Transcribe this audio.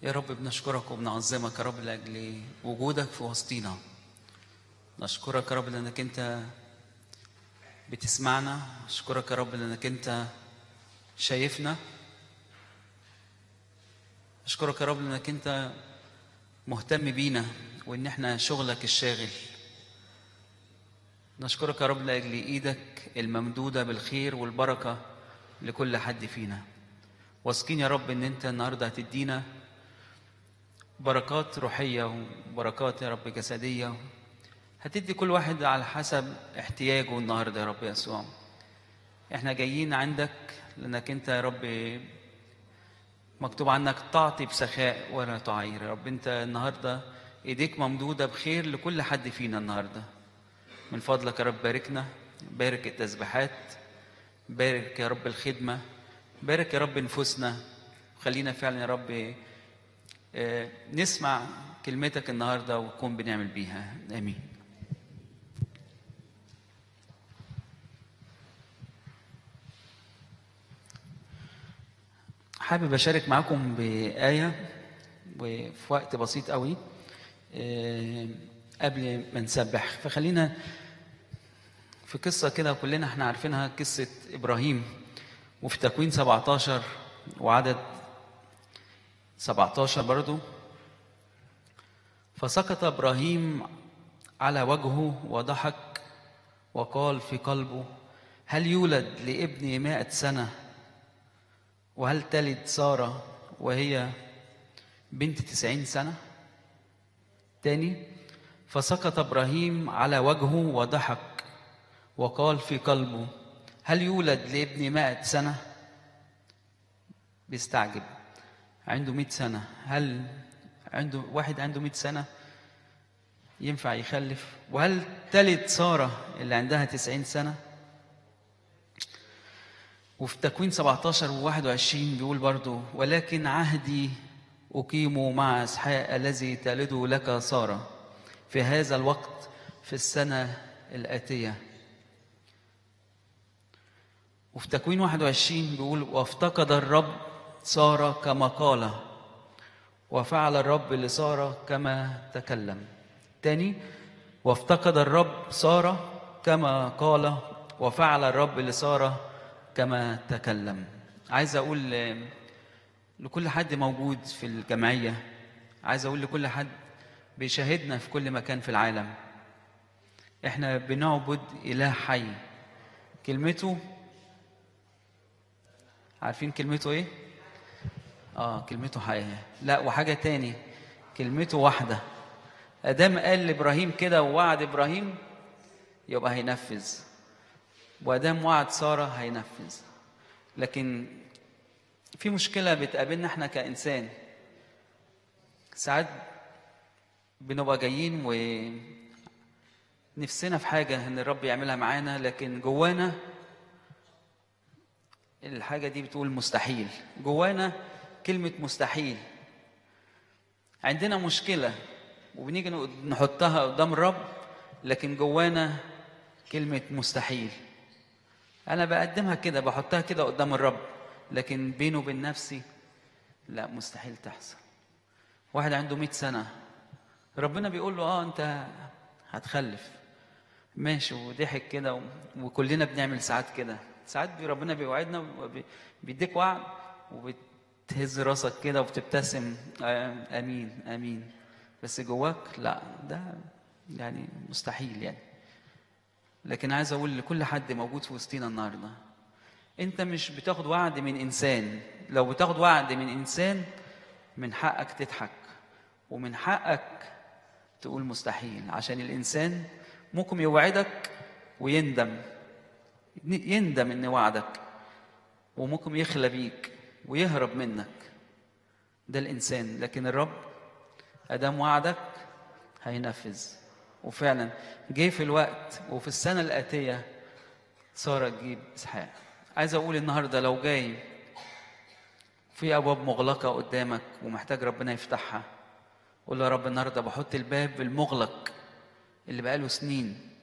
يا رب بنشكرك وبنعظمك يا رب لاجل وجودك في وسطينا نشكرك يا رب لانك انت بتسمعنا نشكرك يا رب لانك انت شايفنا اشكرك يا رب لانك انت مهتم بينا وان احنا شغلك الشاغل نشكرك يا رب لاجل ايدك الممدوده بالخير والبركه لكل حد فينا واثقين يا رب ان انت النهارده هتدينا بركات روحيه وبركات يا رب جسديه هتدي كل واحد على حسب احتياجه النهارده يا رب يسوع احنا جايين عندك لانك انت يا رب مكتوب عنك تعطي بسخاء ولا تعير يا رب انت النهارده ايديك ممدوده بخير لكل حد فينا النهارده من فضلك يا رب باركنا بارك التسبيحات بارك يا رب الخدمه بارك يا رب نفوسنا خلينا فعلا يا رب آه، نسمع كلمتك النهارده ونكون بنعمل بيها امين حابب اشارك معاكم بايه وفي وقت بسيط قوي آه، قبل ما نسبح فخلينا في قصه كده كلنا احنا عارفينها قصه ابراهيم وفي تكوين 17 وعدد 17 برضو فسقط ابراهيم على وجهه وضحك وقال في قلبه هل يولد لابني مائة سنة وهل تلد سارة وهي بنت تسعين سنة تاني فسقط إبراهيم على وجهه وضحك وقال في قلبه هل يولد لابني مائة سنة بيستعجب عنده مئة سنة هل عنده واحد عنده مئة سنة ينفع يخلف وهل تلد سارة اللي عندها تسعين سنة وفي تكوين 17 و 21 بيقول برضو ولكن عهدي أقيم مع إسحاق الذي تلده لك سارة في هذا الوقت في السنة الآتية وفي تكوين 21 بيقول وافتقد الرب سارة كما قال وفعل الرب لسارة كما تكلم تاني وافتقد الرب سارة كما قال وفعل الرب لسارة كما تكلم عايز اقول ل- لكل حد موجود في الجمعيه عايز اقول لكل حد بيشاهدنا في كل مكان في العالم احنا بنعبد اله حي كلمته عارفين كلمته ايه اه كلمته حياه لا وحاجه تاني كلمته واحده ادام قال لابراهيم كده ووعد ابراهيم يبقى هينفذ وادام وعد ساره هينفذ لكن في مشكله بتقابلنا احنا كانسان ساعات بنبقى جايين ونفسنا في حاجه ان الرب يعملها معانا لكن جوانا الحاجه دي بتقول مستحيل جوانا كلمه مستحيل عندنا مشكله وبنيجي نحطها قدام الرب لكن جوانا كلمه مستحيل انا بقدمها كده بحطها كده قدام الرب لكن بينه وبين نفسي لا مستحيل تحصل واحد عنده 100 سنه ربنا بيقول له اه انت هتخلف ماشي وضحك كده و- وكلنا بنعمل ساعات كده ساعات بي- ربنا بيوعدنا وبي- بيديك وعد وبتهز راسك كده وبتبتسم آه، امين امين بس جواك لا ده يعني مستحيل يعني لكن عايز اقول لكل حد موجود في وسطينا النهارده انت مش بتاخد وعد من انسان لو بتاخد وعد من انسان من حقك تضحك ومن حقك تقول مستحيل عشان الانسان ممكن يوعدك ويندم يندم ان وعدك وممكن يخلى بيك ويهرب منك ده الانسان لكن الرب ادام وعدك هينفذ وفعلا جه في الوقت وفي السنه الاتيه ساره تجيب اسحاق عايز اقول النهارده لو جاي في ابواب مغلقه قدامك ومحتاج ربنا يفتحها قول له يا رب النهارده بحط الباب المغلق اللي بقاله سنين